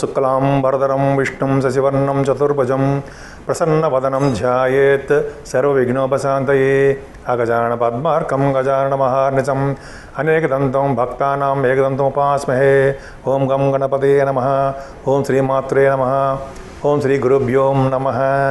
శుక్లాం వరదరం విష్ణుం శశివర్ణం చతుర్భుజం ప్రసన్నవదనం ధ్యాయేత్ సర్వవిఘ్నోపశాంతయే అగజాన పద్మార్కం గజాన మహార్నిచం అనేకదంతం భక్తానాం ఏకదంతం ఉపాస్మహే ఓం గం గణపతే నమ ఓం శ్రీమాత్రే నమ ఓం శ్రీ గురుభ్యోం నమ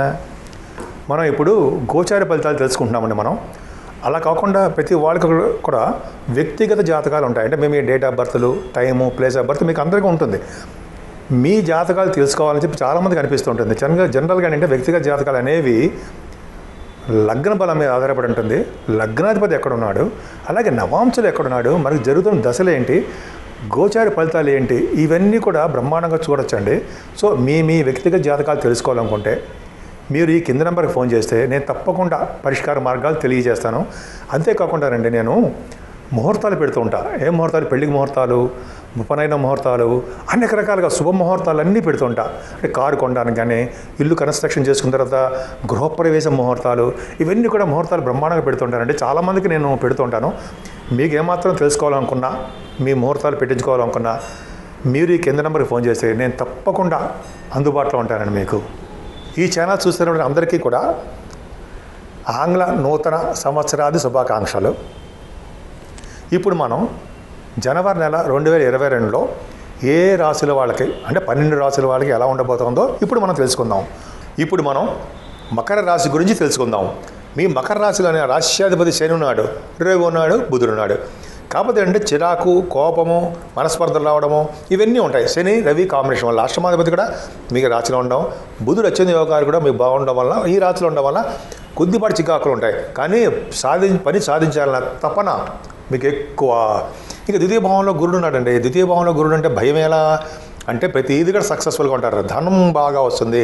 మనం ఇప్పుడు గోచార ఫలితాలు తెలుసుకుంటున్నామండి మనం అలా కాకుండా ప్రతి వాళ్ళకి కూడా వ్యక్తిగత జాతకాలు ఉంటాయి అంటే మేము డేట్ ఆఫ్ బర్త్లు టైము ప్లేస్ ఆఫ్ బర్త్ మీకు అందరికీ ఉంటుంది మీ జాతకాలు తెలుసుకోవాలని చెప్పి చాలామందికి అనిపిస్తుంటుంది జనరల్గా జనరల్గా అంటే వ్యక్తిగత జాతకాలు అనేవి లగ్న బలం మీద ఆధారపడి ఉంటుంది లగ్నాధిపతి ఎక్కడున్నాడు అలాగే నవాంశులు ఎక్కడున్నాడు మనకు జరుగుతున్న దశలు ఏంటి గోచార ఫలితాలు ఏంటి ఇవన్నీ కూడా బ్రహ్మాండంగా చూడొచ్చండి సో మీ మీ వ్యక్తిగత జాతకాలు తెలుసుకోవాలనుకుంటే మీరు ఈ కింద నెంబర్కి ఫోన్ చేస్తే నేను తప్పకుండా పరిష్కార మార్గాలు తెలియజేస్తాను అంతేకాకుండా రండి నేను ముహూర్తాలు పెడుతూ ఉంటా ఏ ముహూర్తాలు పెళ్లికి ముహూర్తాలు ముప్పనైన ముహూర్తాలు అనేక రకాలుగా శుభ ముహూర్తాలు అన్నీ పెడుతుంటా అంటే కారు కొనడానికి కానీ ఇల్లు కన్స్ట్రక్షన్ చేసుకున్న తర్వాత గృహప్రవేశ ముహూర్తాలు ఇవన్నీ కూడా ముహూర్తాలు బ్రహ్మాండంగా పెడుతుంటానండి చాలామందికి నేను పెడుతుంటాను మీకు ఏమాత్రం తెలుసుకోవాలనుకున్నా మీ ముహూర్తాలు పెట్టించుకోవాలనుకున్నా మీరు ఈ కింద నెంబర్కి ఫోన్ చేస్తే నేను తప్పకుండా అందుబాటులో ఉంటానండి మీకు ఈ ఛానల్ చూస్తున్న అందరికీ కూడా ఆంగ్ల నూతన సంవత్సరాది శుభాకాంక్షలు ఇప్పుడు మనం జనవరి నెల రెండు వేల ఇరవై రెండులో ఏ రాశుల వాళ్ళకి అంటే పన్నెండు రాశుల వాళ్ళకి ఎలా ఉండబోతుందో ఇప్పుడు మనం తెలుసుకుందాం ఇప్పుడు మనం మకర రాశి గురించి తెలుసుకుందాం మీ మకర రాశిలోని రాశ్యాధిపతి శని ఉన్నాడు రవి ఉన్నాడు బుధుడు ఉన్నాడు కాకపోతే అంటే చిరాకు కోపము మనస్పర్ధలు రావడము ఇవన్నీ ఉంటాయి శని రవి కాంబినేషన్ వల్ల అష్టమాధిపతి కూడా మీకు రాశిలో ఉండడం బుధుడు వచ్చిన యోగాలు కూడా మీకు బాగుండడం వల్ల ఈ రాశిలో ఉండడం వల్ల కొద్దిపాటి చికాకులు ఉంటాయి కానీ సాధి పని సాధించాలన్న తపన మీకు ఎక్కువ ఇక ద్వితీయ భావంలో గురుడు ఉన్నాడండి ద్వితీయ భావంలో గురుడు అంటే భయం ఎలా అంటే ప్రతి ఇది కూడా సక్సెస్ఫుల్గా ఉంటారు ధనం బాగా వస్తుంది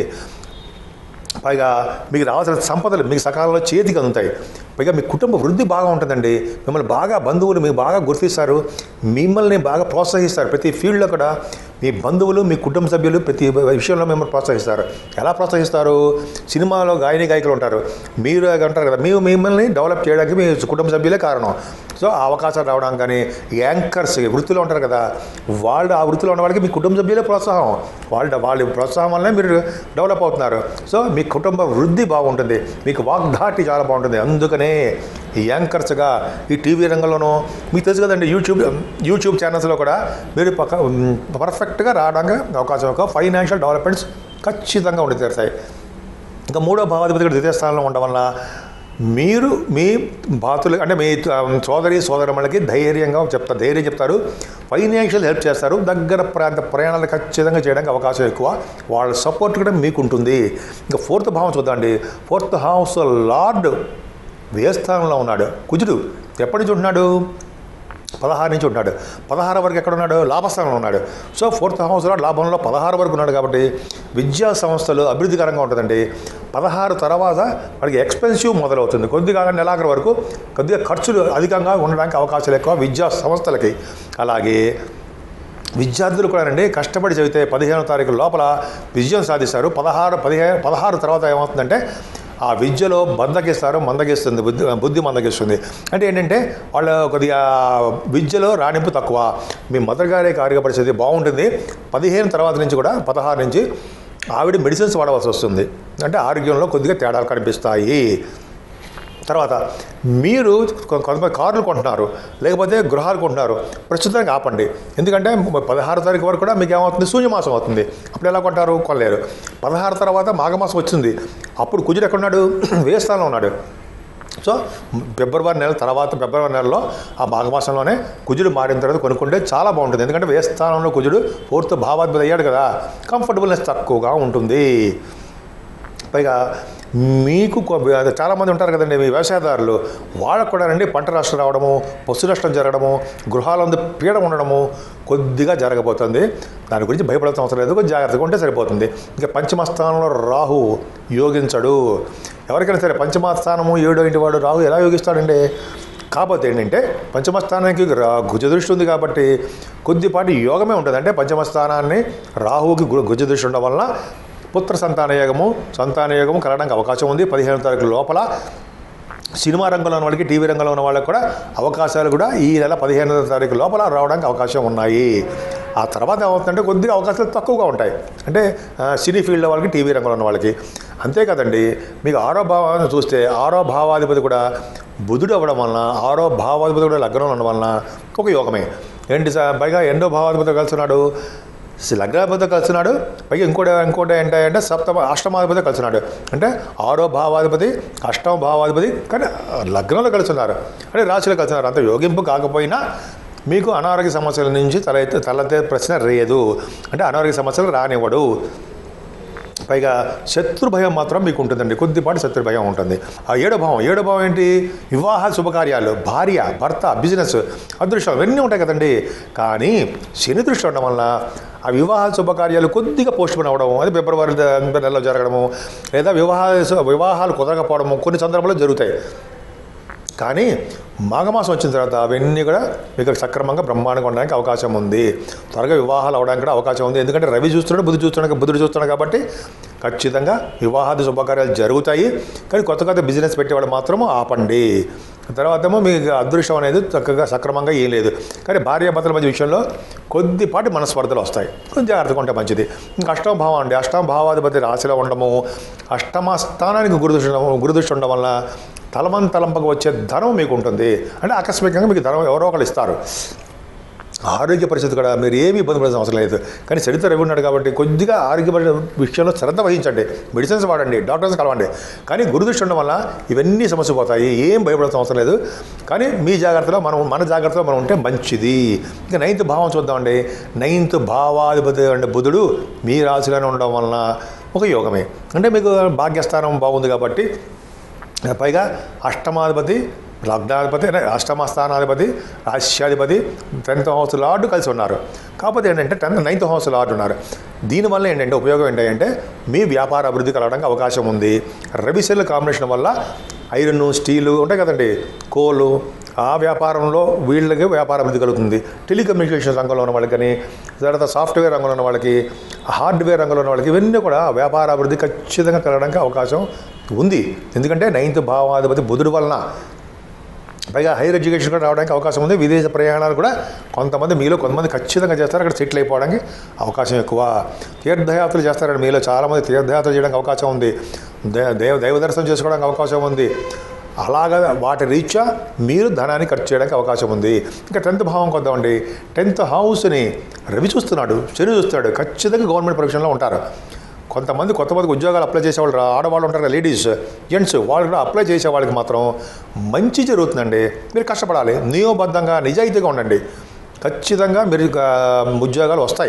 పైగా మీకు రావాల్సిన సంపదలు మీకు సకాలంలో చేతికి అందుతాయి పైగా మీ కుటుంబ వృద్ధి బాగా ఉంటుందండి మిమ్మల్ని బాగా బంధువులు మీకు బాగా గుర్తిస్తారు మిమ్మల్ని బాగా ప్రోత్సహిస్తారు ప్రతి ఫీల్డ్లో కూడా మీ బంధువులు మీ కుటుంబ సభ్యులు ప్రతి విషయంలో మిమ్మల్ని ప్రోత్సహిస్తారు ఎలా ప్రోత్సహిస్తారు సినిమాలో గాయని గాయకులు ఉంటారు మీరు అంటారు కదా మీరు మిమ్మల్ని డెవలప్ చేయడానికి మీ కుటుంబ సభ్యులే కారణం సో ఆ అవకాశాలు రావడానికి కానీ యాంకర్స్ వృత్తిలో ఉంటారు కదా వాళ్ళు ఆ వృత్తిలో ఉన్న వాళ్ళకి మీ కుటుంబ సభ్యులే ప్రోత్సాహం వాళ్ళ వాళ్ళ ప్రోత్సాహం వల్లనే మీరు డెవలప్ అవుతున్నారు సో మీ కుటుంబ వృద్ధి బాగుంటుంది మీకు వాగ్ధాటి చాలా బాగుంటుంది అందుకనే ఈ యాంకర్స్గా ఈ టీవీ రంగంలోనూ మీకు తెలుసు కదండి యూట్యూబ్ యూట్యూబ్ ఛానల్స్లో కూడా మీరు పక్క పర్ఫెక్ట్గా రావడానికి అవకాశం ఒక ఫైనాన్షియల్ డెవలప్మెంట్స్ ఖచ్చితంగా ఉండి తీరుతాయి ఇంకా మూడో భావాధిపతి కూడా ద్వితీయ స్థానంలో ఉండడం వల్ల మీరు మీ బాతులు అంటే మీ సోదరి సోదరమ్మలకి ధైర్యంగా చెప్తారు ధైర్యం చెప్తారు ఫైనాన్షియల్ హెల్ప్ చేస్తారు దగ్గర ప్రాంత ప్రయాణాలు ఖచ్చితంగా చేయడానికి అవకాశం ఎక్కువ వాళ్ళ సపోర్ట్ కూడా మీకు ఉంటుంది ఇంకా ఫోర్త్ భావం చూద్దామండి ఫోర్త్ హౌస్ లార్డ్ వ్యయస్థానంలో ఉన్నాడు కుజుడు ఎప్పటి నుంచి ఉంటున్నాడు పదహారు నుంచి ఉన్నాడు పదహారు వరకు ఎక్కడ ఉన్నాడు లాభస్థానంలో ఉన్నాడు సో ఫోర్త్ హౌస్లో లాభంలో పదహారు వరకు ఉన్నాడు కాబట్టి విద్యా సంస్థలు అభివృద్ధికరంగా ఉంటుందండి పదహారు తర్వాత వాడికి ఎక్స్పెన్సివ్ మొదలవుతుంది కొద్దిగా నెలాఖరు వరకు కొద్దిగా ఖర్చులు అధికంగా ఉండడానికి అవకాశాలు ఎక్కువ విద్యా సంస్థలకి అలాగే విద్యార్థులు కూడా అండి కష్టపడి చదివితే పదిహేనో తారీఖు లోపల విజయం సాధిస్తారు పదహారు పదిహేను పదహారు తర్వాత ఏమవుతుందంటే ఆ విద్యలో బందకిస్తారు మందగిస్తుంది బుద్ధి బుద్ధి మందగిస్తుంది అంటే ఏంటంటే వాళ్ళ కొద్దిగా విద్యలో రాణింపు తక్కువ మీ మదర్ గారి ఆరోగ్య పరిస్థితి బాగుంటుంది పదిహేను తర్వాత నుంచి కూడా పదహారు నుంచి ఆవిడ మెడిసిన్స్ వాడవలసి వస్తుంది అంటే ఆరోగ్యంలో కొద్దిగా తేడాలు కనిపిస్తాయి తర్వాత మీరు కొ- కొంతమంది కార్లు కొంటున్నారు లేకపోతే గృహాలు కొంటున్నారు ప్రస్తుతానికి ఆపండి ఎందుకంటే పదహారు తారీఖు వరకు కూడా మీకు ఏమవుతుంది శూన్యమాసం అవుతుంది అప్పుడు ఎలా కొంటారు కొనలేరు పదహారు తర్వాత మాఘమాసం వచ్చింది అప్పుడు కుజుడు ఎక్కడున్నాడు వేస్థానంలో ఉన్నాడు సో ఫిబ్రవరి నెల తర్వాత ఫిబ్రవరి నెలలో ఆ మాఘమాసంలోనే కుజుడు మారిన తర్వాత కొనుక్కుంటే చాలా బాగుంటుంది ఎందుకంటే వేస్థానంలో కుజుడు ఫోర్త్ భావాధిపతి అయ్యాడు కదా కంఫర్టబుల్నెస్ తక్కువగా ఉంటుంది పైగా మీకు కొ- అదే చాలామంది ఉంటారు కదండి మీ వ్యవసాయదారులు వాళ్ళకు కూడా రండి పంట నష్టం రావడము పశు నష్టం జరగడము గృహాలందు పీడ ఉండడము కొద్దిగా జరగబోతుంది దాని గురించి భయపడాల్సిన అవసరం లేదు కొంచెం జాగ్రత్తగా ఉంటే సరిపోతుంది ఇంకా పంచమస్థానంలో రాహు యోగించడు ఎవరికైనా సరే పంచమస్థానము ఏడో ఇంటి వాడు రాహు ఎలా యోగిస్తాడండి కాకపోతే ఏంటంటే పంచమస్థానానికి రా- గుజ దృష్టి ఉంది కాబట్టి కొద్దిపాటి యోగమే ఉంటుంది అంటే పంచమస్థానాన్ని రాహువుకి గు- గుజ దృష్టి ఉండడం వలన పుత్ర సంతాన యోగము సంతాన యోగము కలగడానికి అవకాశం ఉంది పదిహేను తారీఖు లోపల సినిమా రంగంలో ఉన్న వాళ్ళకి టీవీ రంగంలో ఉన్న వాళ్ళకి కూడా అవకాశాలు కూడా ఈ నెల పదిహేనవ తారీఖు లోపల రావడానికి అవకాశం ఉన్నాయి ఆ తర్వాత ఏమవుతుందంటే కొద్దిగా అవకాశాలు తక్కువగా ఉంటాయి అంటే ఆ, సినీ ఫీల్డ్ వాళ్ళకి టీవీ రంగంలో ఉన్న వాళ్ళకి అంతే కదండి మీకు ఆరో భావాన్ని చూస్తే ఆరో భావాధిపతి కూడా బుధుడు అవ్వడం వలన ఆరో భావాధిపతి కూడా లగ్నంలో ఉండడం వలన ఒక యోగమే ఏంటి సార్ పైగా ఎన్నో భావాధిపతి కలిసినాడు లగ్నాధిపతి కలిసినాడు పైగా ఇంకోటి ఇంకోటి ఏంటంటే సప్తమ అష్టమాధిపతి కలిసినాడు అంటే ఆరో భావాధిపతి అష్టమ భావాధిపతి కానీ లగ్నంలో కలిసినారు అంటే రాశిలో కలిసినారు అంత యోగింపు కాకపోయినా మీకు అనారోగ్య సమస్యల నుంచి తల ఎత్తి తలెత్తే ప్రశ్న రేదు అంటే అనారోగ్య సమస్యలు రానివ్వడు పైగా శత్రు భయం మాత్రం మీకు ఉంటుందండి కొద్దిపాటి శత్రు భయం ఉంటుంది ఆ ఏడో భావం ఏడో భావం ఏంటి వివాహ శుభకార్యాలు భార్య భర్త బిజినెస్ అదృష్టం ఇవన్నీ ఉంటాయి కదండి కానీ శని దృష్టి ఉండడం వల్ల ఆ వివాహ శుభకార్యాలు కొద్దిగా పోస్ట్ పోన్ అవ్వడం అది ఫిబ్రవరి నెలలో జరగడము లేదా వివాహ వివాహాలు కుదరకపోవడము కొన్ని సందర్భాల్లో జరుగుతాయి కానీ మాఘమాసం వచ్చిన తర్వాత అవన్నీ కూడా మీకు సక్రమంగా బ్రహ్మాండంగా ఉండడానికి అవకాశం ఉంది త్వరగా వివాహాలు అవడానికి కూడా అవకాశం ఉంది ఎందుకంటే రవి చూస్తున్నాడు బుద్ధి చూస్తున్నాడు బుద్ధుడు చూస్తున్నాడు కాబట్టి ఖచ్చితంగా వివాహాది శుభకార్యాలు జరుగుతాయి కానీ కొత్త కొత్త బిజినెస్ పెట్టేవాళ్ళు మాత్రము ఆపండి తర్వాత ఏమో మీకు అదృష్టం అనేది చక్కగా సక్రమంగా ఏం లేదు కానీ భార్యాభర్తల మధ్య విషయంలో కొద్దిపాటి మనస్పర్ధలు వస్తాయి కొంచెం జాగ్రత్తగా ఉంటే మంచిది ఇంకా అష్టమ భావం అండి అష్టమ భావాధిపతి రాశిలో ఉండడము అష్టమ స్థానానికి గురుదృష్టి ఉండడం- గురుదృష్టి ఉండడం వల్ల తలమన్ తలంపకు వచ్చే ధనం మీకు ఉంటుంది అంటే ఆకస్మికంగా మీకు ధనం ఎవరో ఒకరు ఇస్తారు ఆరోగ్య పరిస్థితి కూడా మీరు ఏమీ ఇబ్బంది పడాల్సిన అవసరం లేదు కానీ చరిత్ర రవి ఉన్నాడు కాబట్టి కొద్దిగా ఆరోగ్య పరి- విషయంలో శ్రద్ధ వహించండి మెడిసిన్స్ వాడండి డాక్టర్స్ కలవండి కానీ గురుదృష్టి ఉండడం వల్ల ఇవన్నీ సమస్య పోతాయి ఏం భయపడాల్సిన అవసరం లేదు కానీ మీ జాగ్రత్తలో మనం మన జాగ్రత్తలో మనం ఉంటే మంచిది ఇంకా నైన్త్ భావం చూద్దామండి నైన్త్ భావాధిపతి అంటే బుధుడు మీ రాశిలోనే ఉండడం వలన ఒక యోగమే అంటే మీకు భాగ్యస్థానం బాగుంది కాబట్టి పైగా అష్టమాధిపతి లగ్నాధిపతి అంటే అష్టమ స్థానాధిపతి రాష్ట్రాధిపతి టెన్త్ హౌస్ లార్డు కలిసి ఉన్నారు కాకపోతే ఏంటంటే టెన్త్ నైన్త్ హౌస్ లార్డు ఉన్నారు దీనివల్ల ఏంటంటే ఉపయోగం ఏంటంటే మీ వ్యాపార అభివృద్ధి కలగడానికి అవకాశం ఉంది రవి సెల్ కాంబినేషన్ వల్ల ఐరన్ స్టీలు ఉంటాయి కదండి కోలు ఆ వ్యాపారంలో వీళ్ళకి వ్యాపార అభివృద్ధి కలుగుతుంది టెలికమ్యూనికేషన్ రంగంలో ఉన్న వాళ్ళకి కానీ తర్వాత సాఫ్ట్వేర్ రంగంలో ఉన్న వాళ్ళకి హార్డ్వేర్ రంగంలో ఉన్న వాళ్ళకి ఇవన్నీ కూడా వ్యాపార అభివృద్ధి ఖచ్చితంగా కలగడానికి అవకాశం ఉంది ఎందుకంటే నైన్త్ భావాధిపతి బుధుడు వలన పైగా హైయర్ ఎడ్యుకేషన్ కూడా రావడానికి అవకాశం ఉంది విదేశ ప్రయాణాలు కూడా కొంతమంది మీలో కొంతమంది ఖచ్చితంగా చేస్తారు అక్కడ సెటిల్ అయిపోవడానికి అవకాశం ఎక్కువ తీర్థయాత్రలు చేస్తారండి మీలో చాలామంది తీర్థయాత్రలు చేయడానికి అవకాశం ఉంది దే- దేవ దైవ దర్శనం చేసుకోవడానికి అవకాశం ఉంది అలాగా వాటి రీత్యా మీరు ధనాన్ని ఖర్చు చేయడానికి అవకాశం ఉంది ఇంకా టెన్త్ భావం కొద్దామండి టెన్త్ హౌస్ని రవి చూస్తున్నాడు శని చూస్తాడు ఖచ్చితంగా గవర్నమెంట్ ప్రొఫెషన్లో ఉంటారు కొంతమంది కొత్త మందికి ఉద్యోగాలు అప్లై చేసేవాళ్ళు రా- ఆడవాళ్ళు ఉంటారు కదా లేడీస్ జెంట్స్ వాళ్ళు కూడా అప్లై చేసే వాళ్ళకి మాత్రం మంచి జరుగుతుందండి మీరు కష్టపడాలి నియోబద్ధంగా నిజాయితీగా ఉండండి ఖచ్చితంగా మీరు ఆ, ఉద్యోగాలు వస్తాయి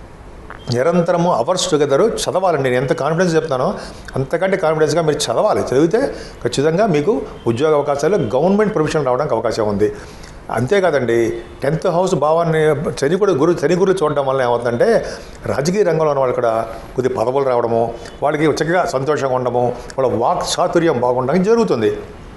నిరంతరము అవర్స్ టుగెదర్ చదవాలండి నేను ఎంత కాన్ఫిడెన్స్ చెప్తానో అంతకంటే కాన్ఫిడెన్స్గా మీరు చదవాలి చదివితే ఖచ్చితంగా మీకు ఉద్యోగ అవకాశాలు గవర్నమెంట్ ప్రొఫెషన్ రావడానికి అవకాశం ఉంది అంతేకాదండి టెన్త్ హౌస్ భావాన్ని శని కూడా గురు శని గురులు చూడడం వల్ల ఏమవుతుందంటే రాజకీయ రంగంలో ఉన్న వాళ్ళు కూడా కొద్ది పదవులు రావడము వాళ్ళకి చక్కగా సంతోషంగా ఉండడము వాళ్ళ వాక్ చాతుర్యం బాగుండడం జరుగుతుంది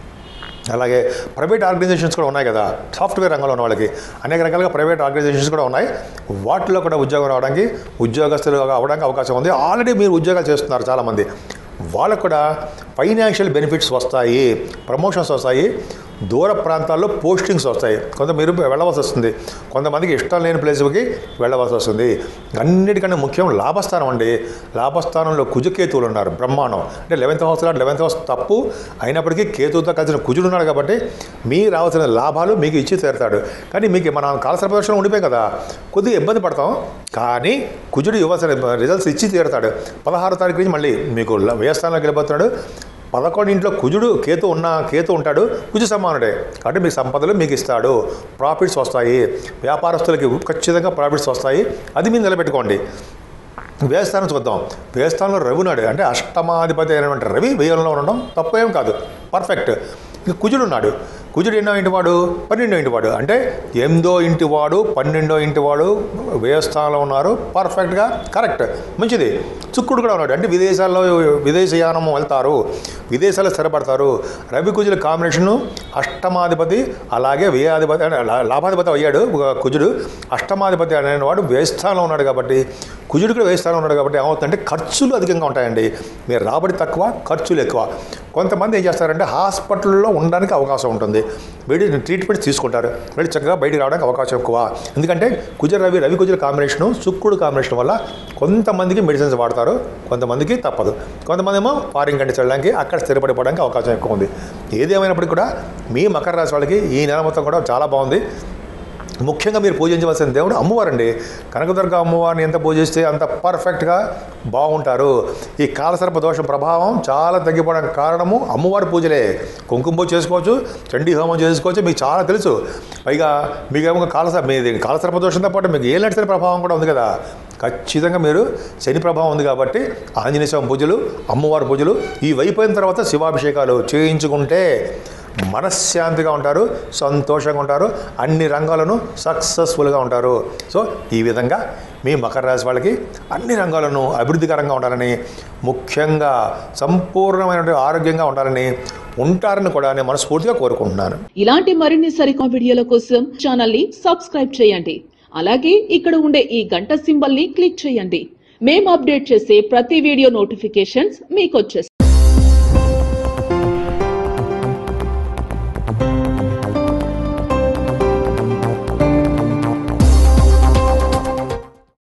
అలాగే ప్రైవేట్ ఆర్గనైజేషన్స్ కూడా ఉన్నాయి కదా సాఫ్ట్వేర్ రంగంలో ఉన్న వాళ్ళకి అనేక రకాలుగా ప్రైవేట్ ఆర్గనైజేషన్స్ కూడా ఉన్నాయి వాటిలో కూడా ఉద్యోగం రావడానికి ఉద్యోగస్తులు అవడానికి అవకాశం ఉంది ఆల్రెడీ మీరు ఉద్యోగాలు చేస్తున్నారు చాలామంది వాళ్ళకు కూడా ఫైనాన్షియల్ బెనిఫిట్స్ వస్తాయి ప్రమోషన్స్ వస్తాయి దూర ప్రాంతాల్లో పోస్టింగ్స్ వస్తాయి కొంత మీరు వెళ్ళవలసి వస్తుంది కొంతమందికి ఇష్టం లేని ప్లేస్కి వెళ్ళవలసి వస్తుంది అన్నిటికన్నా ముఖ్యం లాభస్థానం అండి లాభస్థానంలో కుజకేతువులు ఉన్నారు బ్రహ్మాండం అంటే లెవెన్త్ హౌస్ లెవెన్త్ హౌస్ తప్పు అయినప్పటికీ కేతువుతో కలిసిన కుజుడు ఉన్నాడు కాబట్టి మీ రావాల్సిన లాభాలు మీకు ఇచ్చి తీరుతాడు కానీ మీకు మనం కాలసర ప్రదర్శన ఉండిపోయాం కదా కొద్దిగా ఇబ్బంది పడతాం కానీ కుజుడు ఇవ్వాల్సిన రిజల్ట్స్ ఇచ్చి తీరుతాడు పదహారో తారీఖు నుంచి మళ్ళీ మీకు వ్యయస్థానంలోకి వెళ్ళిపోతున్నాడు పదకొండు ఇంట్లో కుజుడు కేతు ఉన్న కేతు ఉంటాడు కుజు సమానుడే కాబట్టి మీకు సంపదలు మీకు ఇస్తాడు ప్రాఫిట్స్ వస్తాయి వ్యాపారస్తులకి ఖచ్చితంగా ప్రాఫిట్స్ వస్తాయి అది మీరు నిలబెట్టుకోండి వ్యయస్థానం చూద్దాం వ్యయస్థానంలో రవి ఉన్నాడు అంటే అష్టమాధిపతి అయినటువంటి రవి వ్యయంలో ఉండడం తప్పేం కాదు పర్ఫెక్ట్ ఇక కుజుడు ఉన్నాడు కుజుడు ఎన్నో ఇంటి వాడు పన్నెండో ఇంటి వాడు అంటే ఎనిమిదో ఇంటి వాడు పన్నెండో ఇంటి వాడు వ్యయస్థానంలో ఉన్నారు పర్ఫెక్ట్గా కరెక్ట్ మంచిది చుక్కుడు కూడా ఉన్నాడు అంటే విదేశాల్లో విదేశయానం వెళ్తారు విదేశాల్లో స్థిరపడతారు రవి కుజుల కాంబినేషను అష్టమాధిపతి అలాగే వ్యయాధిపతి అంటే లా- లాభాధిపతి అయ్యాడు ఒక కుజుడు అష్టమాధిపతి అనేవాడు వ్యయస్థానంలో ఉన్నాడు కాబట్టి కుజుడు కూడా వ్యయస్థానంలో ఉన్నాడు కాబట్టి ఏమవుతుందంటే ఖర్చులు అధికంగా ఉంటాయండి మీరు రాబడి తక్కువ ఖర్చులు ఎక్కువ కొంతమంది ఏం చేస్తారంటే హాస్పిటల్లో ఉండడానికి అవకాశం ఉంటుంది వీడి ట్రీట్మెంట్ తీసుకుంటారు వీళ్ళు చక్కగా బయటికి రావడానికి అవకాశం ఎక్కువ ఎందుకంటే కుజ రవి రవి కుజుల కాంబినేషను శుక్రుడు కాంబినేషన్ వల్ల కొంతమందికి మెడిసిన్స్ వాడతారు కొంతమందికి తప్పదు కొంతమంది ఏమో ఫారిన్ కంట్రీస్ వెళ్ళడానికి అక్కడ స్థిరపడిపోవడానికి అవకాశం ఎక్కువ ఉంది ఏది ఏమైనప్పటికీ కూడా మీ మకర రాశి వాళ్ళకి ఈ నెల మొత్తం కూడా చాలా బాగుంది ముఖ్యంగా మీరు పూజించవలసిన దేవుడు అమ్మవారండి కనకదుర్గ అమ్మవారిని ఎంత పూజిస్తే అంత పర్ఫెక్ట్గా బాగుంటారు ఈ కాలసర్ప దోషం ప్రభావం చాలా తగ్గిపోవడానికి కారణము అమ్మవారి పూజలే కుంకుమ పూజ చేసుకోవచ్చు చండీ హోమం చేసుకోవచ్చు మీకు చాలా తెలుసు పైగా మీకేమో కాలస మీది కాలసర్ప దోషంతో పాటు మీకు ఏ నడిచిన ప్రభావం కూడా ఉంది కదా ఖచ్చితంగా మీరు శని ప్రభావం ఉంది కాబట్టి ఆంజనేయ స్వామి పూజలు అమ్మవారి పూజలు ఈ అయిపోయిన తర్వాత శివాభిషేకాలు చేయించుకుంటే మనశ్శాంతిగా ఉంటారు సంతోషంగా ఉంటారు అన్ని రంగాలను సక్సెస్ఫుల్గా ఉంటారు సో ఈ విధంగా మీ మకర రాశి వాళ్ళకి అన్ని రంగాలను అభివృద్ధికరంగా ఉండాలని ముఖ్యంగా సంపూర్ణమైన ఆరోగ్యంగా ఉండాలని ఉంటారని కూడా నేను మనస్ఫూర్తిగా కోరుకుంటున్నాను ఇలాంటి మరిన్ని సరికొత్త వీడియోల కోసం ఛానల్ ని సబ్స్క్రైబ్ చేయండి అలాగే ఇక్కడ ఉండే ఈ గంట సింబల్ ని క్లిక్ చేయండి మేము అప్డేట్ చేసే ప్రతి వీడియో నోటిఫికేషన్స్ మీకు వచ్చేస్తాయి